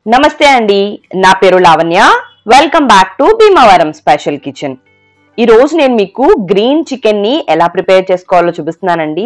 నమస్తే అండి నా పేరు Lavanya welcome back to Bhimavaram special kitchen ఈ రోజు నేను మీకు గ్రీన్ చికెన్ ని ఎలా ప్రిపేర్ చేసుకోవాలో చూపిస్తున్నానండి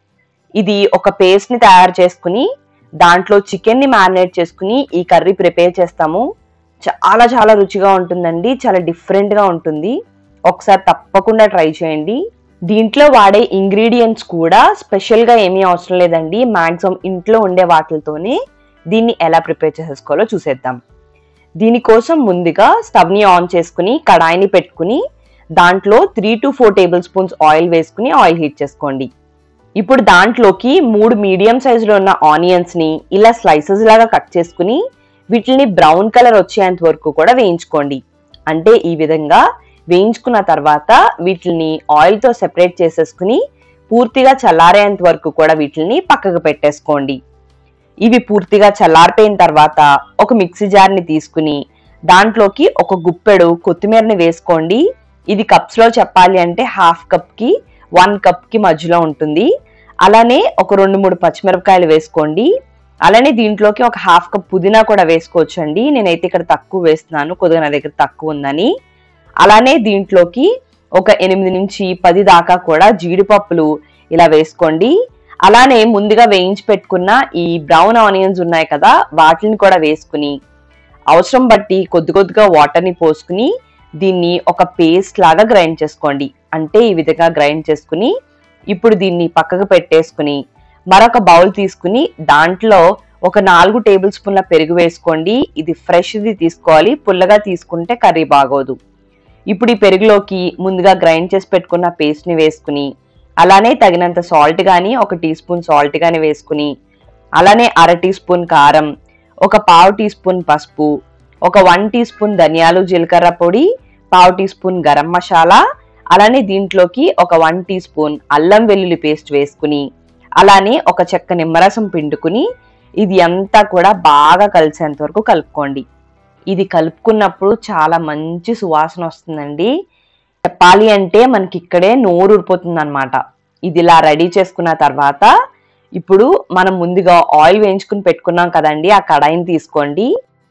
ఇది ఒక పేస్ట్ ని తయారు చేసుకుని దాంట్లో చికెన్ ని మ్యారినేట్ చేసుకుని ఈ కర్రీ ప్రిపేర్ చేస్తాము చాలా చాలా రుచిగా ఉంటుందండి చాలా డిఫరెంట్ గా ఉంటుంది ఒకసారి తప్పకుండా ట్రై చేయండి దీంట్లో వాడే ఇంగ్రీడియంట్స్ కూడా స్పెషల్ గా ఏమీ అవసరం లేదండి మాక్సిమం ఇంట్లో ఉండే వాటితోనే దీన్ని ఎలా ప్రిపేర్ చేసేసుకోవాలో చూసేద్దాం దీనికోసం ముందుగా స్టవ్ని ఆన్ చేసుకుని కడాయిని పెట్టుకుని దాంట్లో three to four tablespoons oil వేసుకుని ఆయిల్ హీట్ చేసుకోండి ఇప్పుడు దాంట్లోకి మూడు మీడియం సైజులో ఉన్న ఆనియన్స్ ని ఇలా స్లైసెస్ లాగా కట్ చేసుకుని వీటిని బ్రౌన్ కలర్ వచ్చేంత వరకు కూడా వేయించుకోండి అంటే ఈ విధంగా వేయించుకున్న తర్వాత వీటిని ఆయిల్తో సెపరేట్ చేసేసుకుని పూర్తిగా చల్లారేంత వరకు కూడా వీటిని పక్కకు పెట్టేసుకోండి ఇవి పూర్తిగా చల్లారిపోయిన తర్వాత ఒక మిక్సీ జార్ని తీసుకుని దాంట్లోకి ఒక గుప్పెడు కొత్తిమీరని వేసుకోండి ఇది కప్స్ లో చెప్పాలి అంటే హాఫ్ కప్ కి వన్ కప్ కి మధ్యలో ఉంటుంది అలానే ఒక రెండు మూడు పచ్చిమిరపకాయలు వేసుకోండి అలానే దీంట్లోకి ఒక హాఫ్ కప్ పుదీనా కూడా వేసుకోవచ్చు అండి నేనైతే ఇక్కడ తక్కువ వేస్తున్నాను కొద్దిగా నా దగ్గర తక్కువ ఉందని అలానే దీంట్లోకి ఒక ఎనిమిది నుంచి పది దాకా కూడా జీడిపప్పులు ఇలా వేసుకోండి అలానే ముందుగా వేయించి పెట్టుకున్న ఈ బ్రౌన్ ఆనియన్స్ ఉన్నాయి కదా వాటిని కూడా వేసుకుని అవసరం బట్టి కొద్ది కొద్దిగా వాటర్ని పోసుకుని దీన్ని ఒక పేస్ట్ లాగా గ్రైండ్ చేసుకోండి అంటే ఈ విధంగా గ్రైండ్ చేసుకుని ఇప్పుడు దీన్ని పక్కకు పెట్టేసుకుని మరొక బౌల్ తీసుకుని దాంట్లో ఒక నాలుగు టేబుల్ స్పూన్ల పెరుగు వేసుకోండి ఇది ఫ్రెష్ది తీసుకోవాలి పుల్లగా తీసుకుంటే కర్రీ బాగోదు ఇప్పుడు ఈ పెరుగులోకి ముందుగా గ్రైండ్ చేసి పెట్టుకున్న పేస్ట్ని వేసుకుని అలానే తగినంత సాల్ట్ కానీ ఒక టీ స్పూన్ సాల్ట్ కానీ వేసుకుని అలానే అర టీ స్పూన్ కారం ఒక పావు టీ స్పూన్ పసుపు ఒక వన్ టీ స్పూన్ ధనియాలు జీలకర్ర పొడి పావు టీ స్పూన్ గరం మసాలా అలానే దీంట్లోకి ఒక వన్ టీ స్పూన్ అల్లం వెల్లుల్లి పేస్ట్ వేసుకుని అలానే ఒక చెక్క నిమ్మరసం పిండుకుని ఇది అంతా కూడా బాగా కలిసేంత వరకు కలుపుకోండి ఇది కలుపుకున్నప్పుడు చాలా మంచి సువాసన వస్తుందండి చెప్పాలి అంటే మనకి ఇక్కడే నోరు ఊరిపోతుంది అనమాట ఇది ఇలా రెడీ చేసుకున్న తర్వాత ఇప్పుడు మనం ముందుగా ఆయిల్ వేయించుకుని పెట్టుకున్నాం కదండి ఆ కడాయిని తీసుకోండి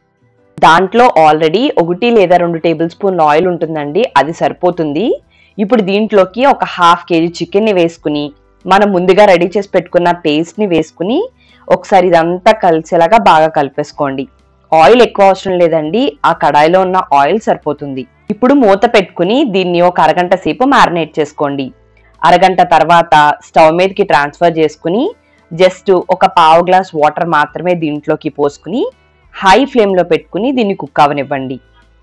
దాంట్లో ఆల్రెడీ ఒకటి లేదా రెండు టేబుల్ స్పూన్ల ఆయిల్ ఉంటుందండి అది సరిపోతుంది ఇప్పుడు దీంట్లోకి ఒక హాఫ్ కేజీ చికెన్ని వేసుకుని మనం ముందుగా రెడీ చేసి పెట్టుకున్న పేస్ట్ని వేసుకుని ఒకసారి ఇదంతా కలిసేలాగా బాగా కలిపేసుకోండి ఆయిల్ ఎక్కువ అవసరం లేదండి ఆ కడాయిలో ఉన్న ఆయిల్ సరిపోతుంది ఇప్పుడు మూత పెట్టుకుని దీన్ని ఒక అరగంట సేపు మ్యారినేట్ చేసుకోండి అరగంట తర్వాత స్టవ్ మీదకి ట్రాన్స్ఫర్ చేసుకుని జస్ట్ ఒక పావు గ్లాస్ వాటర్ మాత్రమే దీంట్లోకి పోసుకుని హై ఫ్లేమ్లో పెట్టుకుని దీన్ని కుక్ అవనివ్వండి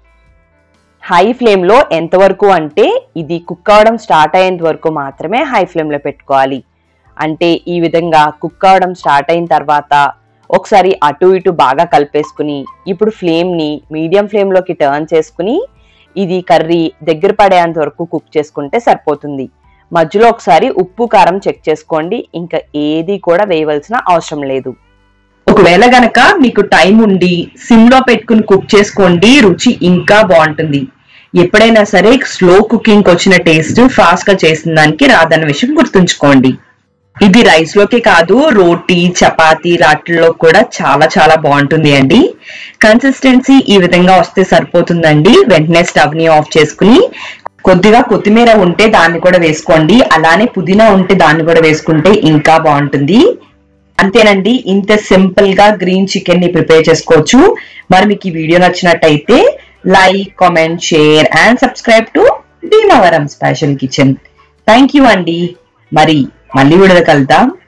హై ఫ్లేమ్లో ఎంతవరకు అంటే ఇది కుక్ అవడం స్టార్ట్ అయ్యేంత వరకు మాత్రమే హై ఫ్లేమ్లో పెట్టుకోవాలి అంటే ఈ విధంగా కుక్ అవడం స్టార్ట్ అయిన తర్వాత ఒకసారి అటు ఇటు బాగా కలిపేసుకుని ఇప్పుడు ఫ్లేమ్ని మీడియం ఫ్లేమ్లోకి టర్న్ చేసుకుని ఇది కర్రీ దగ్గర పడేంత వరకు కుక్ చేసుకుంటే సరిపోతుంది మధ్యలో ఒకసారి ఉప్పు కారం చెక్ చేసుకోండి ఇంకా ఏది కూడా వేయవలసిన అవసరం లేదు ఒకవేళ గనక మీకు టైం ఉండి సిమ్ లో పెట్టుకుని కుక్ చేసుకోండి రుచి ఇంకా బాగుంటుంది ఎప్పుడైనా సరే స్లో కుకింగ్ వచ్చిన టేస్ట్ ఫాస్ట్ గా చేసిన దానికి రాదన్న విషయం గుర్తుంచుకోండి ఇది రైస్ లోకే కాదు రోటీ చపాతీ రాట్లలో కూడా చాలా చాలా బాగుంటుంది అండి కన్సిస్టెన్సీ ఈ విధంగా వస్తే సరిపోతుందండి వెంటనే స్టవ్ ని ఆఫ్ చేసుకుని కొద్దిగా కొత్తిమీర ఉంటే దాన్ని కూడా వేసుకోండి అలానే పుదీనా ఉంటే దాన్ని కూడా వేసుకుంటే ఇంకా బాగుంటుంది అంతేనండి ఇంత సింపుల్ గా గ్రీన్ చికెన్ ని ప్రిపేర్ చేసుకోవచ్చు మరి మీకు ఈ వీడియో నచ్చినట్టయితే like comment share and subscribe to Bhimavaram special kitchen thank you అండి మరి మళ్ళీ వీడియో కలుద్దాం